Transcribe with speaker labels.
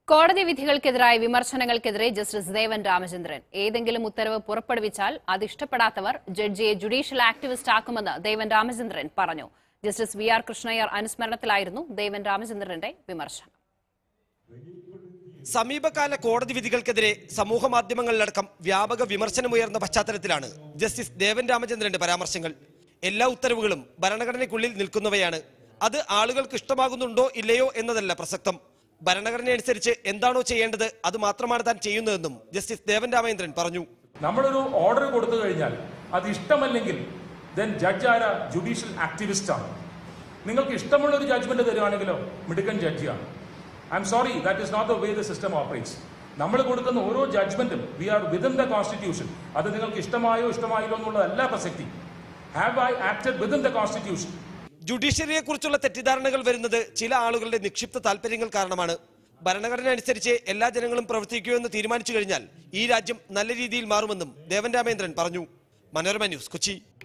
Speaker 1: കോടതി വിധികൾക്കെതിരായ വിമർശനങ്ങൾക്കെതിരെ ജസ്റ്റിസ് ദേവൻ രാമചന്ദ്രൻ ഏതെങ്കിലും ഉത്തരവ് പുറപ്പെടുവിച്ചാൽ അത് ഇഷ്ടപ്പെടാത്തവർ ജഡ്ജിയെ ജുഡീഷ്യൽ ആക്ടിവിസ്റ്റ് ആക്കുമെന്ന് ദേവൻ രാമചന്ദ്രൻ പറഞ്ഞു ജസ്റ്റിസ് വി ആർ കൃഷ്ണയ്യർ അനുസ്മരണത്തിലായിരുന്നു ദേവൻ രാമചന്ദ്രന്റെ വിമർശനം
Speaker 2: സമീപകാല കോടതി വിധികൾക്കെതിരെ സമൂഹ മാധ്യമങ്ങളിലടക്കം വ്യാപക വിമർശനമുയർന്ന പശ്ചാത്തലത്തിലാണ് ജസ്റ്റിസ് ദേവൻ രാമചന്ദ്രന്റെ പരാമർശങ്ങൾ എല്ലാ ഉത്തരവുകളും ഭരണഘടനയ്ക്കുള്ളിൽ നിൽക്കുന്നവയാണ് അത് ആളുകൾക്ക് ഇഷ്ടമാകുന്നുണ്ടോ ഇല്ലയോ എന്നതല്ല പ്രസക്തം ഭരണഘടന അനുസരിച്ച് എന്താണോ ചെയ്യേണ്ടത് അത് മാത്രമാണ് താൻ ചെയ്യുന്നതെന്നും ജസ്റ്റിസ് ദേവൻ രാമചന്ദ്രൻ പറഞ്ഞു
Speaker 3: നമ്മളൊരു ഓർഡർ കൊടുത്തു കഴിഞ്ഞാൽ അത് ഇഷ്ടമല്ലെങ്കിൽ ദെൻ ജഡ്ജ് ആരാ ജുഡീഷ്യൽ ആക്ടിവിസ്റ്റ് ആണ് നിങ്ങൾക്ക് ഇഷ്ടമുള്ള ഒരു ജഡ്ജ്മെന്റ് തരുവാണെങ്കിലോ മിടുക്കൻ ജഡ്ജിയാണ് I am sorry that is not the way the system operates നമ്മൾ കൊടുക്കുന്ന ഓരോ ജഡ്ജ്മെന്റും we are within the constitution അത് നിങ്ങൾക്ക് ഇഷ്ടമായോ ഇഷ്ടമായില്ലോ എന്നുള്ളതല്ല പ്രസക്തി have I acted within the constitution
Speaker 2: ജുഡീഷ്യറിയെ കുറിച്ചുള്ള തെറ്റിദ്ധാരണകൾ വരുന്നത് ചില ആളുകളുടെ നിക്ഷിപ്ത താല്പര്യങ്ങൾ കാരണമാണ് ഭരണഘടന അനുസരിച്ച് എല്ലാ ജനങ്ങളും പ്രവർത്തിക്കൂ എന്ന് തീരുമാനിച്ചു കഴിഞ്ഞാൽ ഈ രാജ്യം നല്ല രീതിയിൽ മാറുമെന്നും ദേവൻ രാമേന്ദ്രൻ പറഞ്ഞു മനോരമ ന്യൂസ് കൊച്ചി